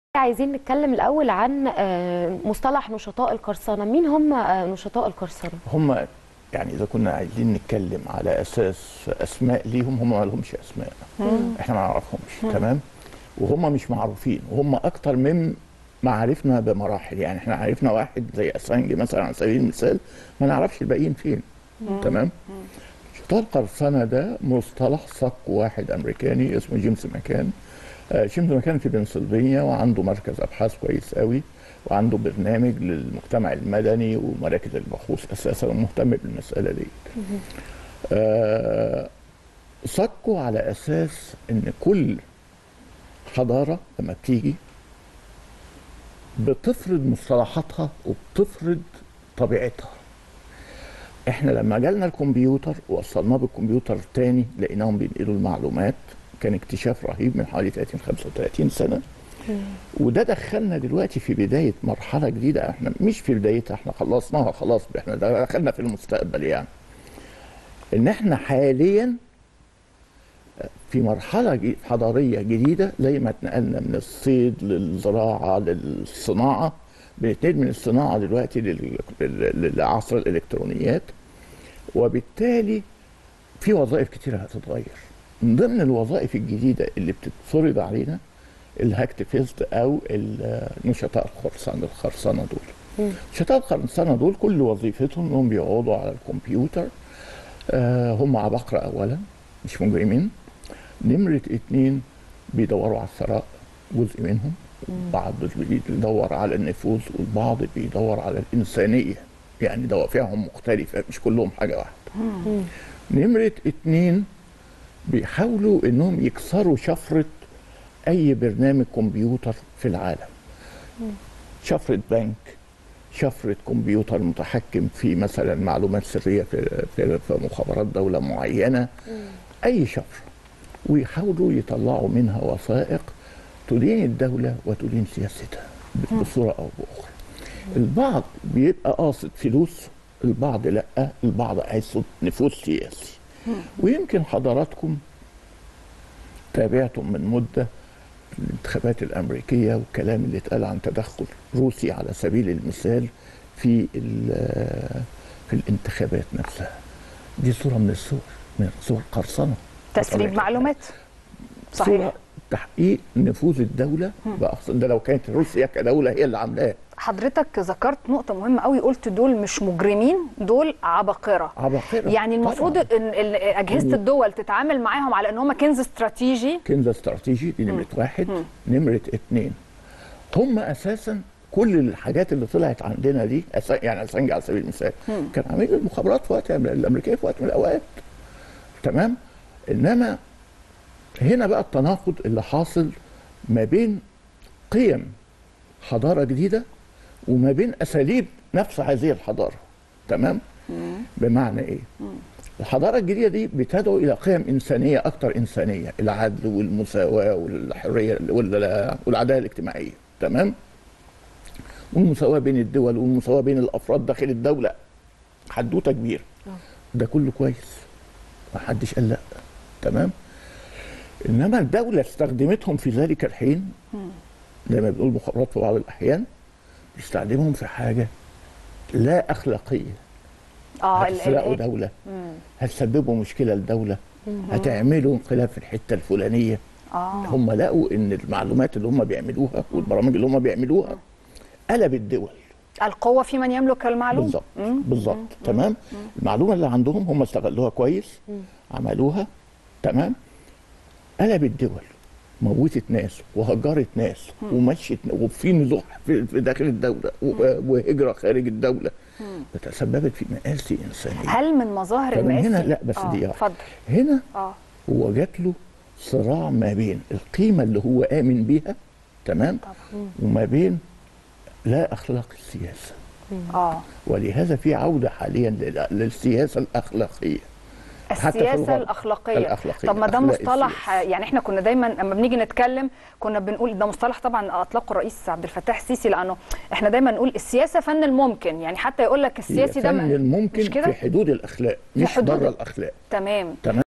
عايزين نتكلم الاول عن آه، مصطلح نشطاء القرصنه مين هم آه، نشطاء القرصنه هم يعني اذا كنا عايزين نتكلم على اساس اسماء ليهم هم ما لهمش اسماء احنا ما نعرفهمش تمام وهم مش معروفين وهم اكتر من معارفنا بمراحل يعني احنا عرفنا واحد زي اسانج مثلا على سبيل المثال ما نعرفش الباقيين فين تمام شطار القرصنه ده مصطلح صك واحد امريكاني اسمه جيمس مكان آه، جيمس مكان في بنسلفانيا وعنده مركز ابحاث كويس قوي وعنده برنامج للمجتمع المدني ومراكز البحوث اساسا ومهتم بالمساله دي آه صكوا على اساس ان كل حضاره لما بتيجي بتفرض مصطلحاتها وبتفرض طبيعتها احنا لما جالنا الكمبيوتر وصلناه بالكمبيوتر تاني لقيناهم بينقلوا المعلومات كان اكتشاف رهيب من حوالي 30 35 سنه وده دخلنا دلوقتي في بدايه مرحله جديده احنا مش في بدايتها احنا خلصناها خلاص احنا دخلنا في المستقبل يعني ان احنا حاليا في مرحلة جي- حضارية جديدة زي ما اتنقلنا من الصيد للزراعة للصناعة بنتنقل من الصناعة دلوقتي لل- لل- لعصر الإلكترونيات وبالتالي في وظائف كتيرة هتتغير من ضمن الوظائف الجديدة اللي بتتفرض علينا الهاكتيفيست أو ال- نشطاء الخرسانة الخرسانة دول نشطاء الخرسانة دول كل وظيفتهم انهم بيقعدوا على الكمبيوتر آه هم عباقرة أولا مش مجرمين نمرة اتنين بيدوروا على الثراء جزء منهم بعض بيدور على النفوذ والبعض بيدور على الإنسانية يعني دوافعهم مختلفة مش كلهم حاجة واحدة نمرة اتنين بيحاولوا انهم يكسروا شفرة اي برنامج كمبيوتر في العالم شفرة بنك شفرة كمبيوتر متحكم في مثلا معلومات سرية في, في, في مخابرات دولة معينة أي شفرة ويحاولوا يطلعوا منها وثائق تدين الدولة وتدين سياستها بصورة أو بأخرى البعض بيبقى قاصد فلوس البعض لا البعض قاصد نفوذ سياسي ويمكن حضراتكم تابعتم من مدة الانتخابات الأمريكية والكلام اللي اتقال عن تدخل روسي على سبيل المثال في ال- في الانتخابات نفسها دي صورة من الصور من صور قرصنة تسريب معلومات صورة صحيح تحقيق نفوذ الدولة بأقصى ده لو كانت روسيا كدولة هي اللي عاملاه حضرتك ذكرت نقطة مهمة قوي قلت دول مش مجرمين دول عباقرة عباقرة يعني المفروض طبعاً. ان ال- اجهزة الدول تتعامل معاهم على ان هم كنز استراتيجي كنز استراتيجي دي نمرة واحد نمرة اتنين هم أساسا كل الحاجات اللي طلعت عندنا دي أسا يعني أسانج على سبيل المثال كان عميل المخابرات في وقت الأمريكية في وقت من الأوقات تمام إنما هنا بقى التناقض اللي حاصل ما بين قيم حضارة جديدة وما بين أساليب نفس هذه الحضارة تمام بمعنى إيه الحضارة الجديدة دي بتدعو إلى قيم إنسانية أكثر إنسانية العدل والمساواة والحرية وال- والعدالة الاجتماعية تمام والمساواة بين الدول والمساواة بين الأفراد داخل الدولة حدوتة كبيرة ده كله كويس ما حدش قال لا تمام إنما الدولة استخدمتهم في ذلك الحين زي ما بنقول مخابرات في بعض الأحيان بيستخدمهم في حاجة لا أخلاقية اه ال- هتسرقوا ال- دولة هتسببوا مشكلة لدولة هتعملوا انقلاب في الحتة الفلانية اه هم لقوا ان المعلومات اللي هم بيعملوها والبرامج اللي هم بيعملوها قلب الدول القوة في من يملك المعلومة بالظبط بالظبط تمام المعلومة اللي عندهم هم استغلوها كويس عملوها تمام قلب الدول موتت ناس وهجرت ناس ومشت وفي نزوح في في داخل الدولة و- وهجرة خارج الدولة تسببت في مآسي إنسانية هل من مظاهر طب المآسي هنا لا بس آه، دي اتفضل هنا اه هو جات له صراع ما بين القيمة اللي هو آمن بيها تمام وما بين لا أخلاق السياسة اه ولهذا في عودة حاليا لل- للسياسة الأخلاقية حتى في السياسه الغرب. الاخلاقيه الأخلاقية، طب ما ده أخلاق مصطلح السياسة. يعني احنا كنا دايما لما بنيجي نتكلم كنا بنقول ده مصطلح طبعا اطلقه الرئيس عبد الفتاح السيسي لانه احنا دايما نقول السياسه فن الممكن يعني حتى يقول لك هي السياسي ده فن م- الممكن مش كده في حدود الأخلاق مش حدود بره ال- الأخلاق تمام تمام